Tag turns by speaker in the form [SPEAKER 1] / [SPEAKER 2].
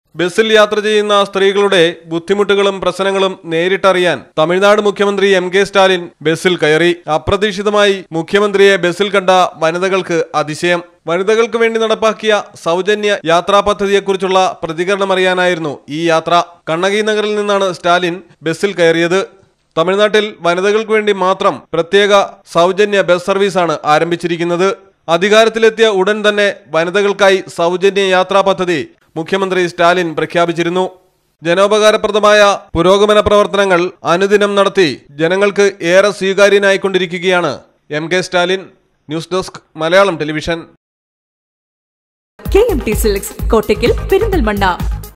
[SPEAKER 1] ബസ്സിൽ യാത്ര ചെയ്യുന്ന സ്ത്രീകളുടെ ബുദ്ധിമുട്ടുകളും പ്രശ്നങ്ങളും നേരിട്ടറിയാൻ തമിഴ്നാട് മുഖ്യമന്ത്രി എം കെ സ്റ്റാലിൻ ബസ്സിൽ കയറി അപ്രതീക്ഷിതമായി മുഖ്യമന്ത്രിയെ ബസ്സിൽ കണ്ട വനിതകൾക്ക് അതിശയം വനിതകൾക്ക് വേണ്ടി നടപ്പാക്കിയ സൗജന്യ യാത്രാ പദ്ധതിയെക്കുറിച്ചുള്ള പ്രതികരണമറിയാനായിരുന്നു ഈ യാത്ര കണ്ണകി നഗറിൽ നിന്നാണ് സ്റ്റാലിൻ ബസ്സിൽ കയറിയത് തമിഴ്നാട്ടിൽ വനിതകൾക്ക് വേണ്ടി മാത്രം പ്രത്യേക സൗജന്യ ബസ് സർവീസാണ് ആരംഭിച്ചിരിക്കുന്നത് അധികാരത്തിലെത്തിയ ഉടൻ തന്നെ വനിതകൾക്കായി സൗജന്യ യാത്രാ പദ്ധതി മുഖ്യമന്ത്രി സ്റ്റാലിൻ പ്രഖ്യാപിച്ചിരുന്നു ജനോപകാരപ്രദമായ പുരോഗമന പ്രവർത്തനങ്ങൾ അനുദിനം നടത്തി ജനങ്ങൾക്ക് ഏറെ സ്വീകാര്യനായിക്കൊണ്ടിരിക്കുകയാണ് M K Stalin news desk Malayalam television
[SPEAKER 2] K M T silks Kottakkal Perinthalmanna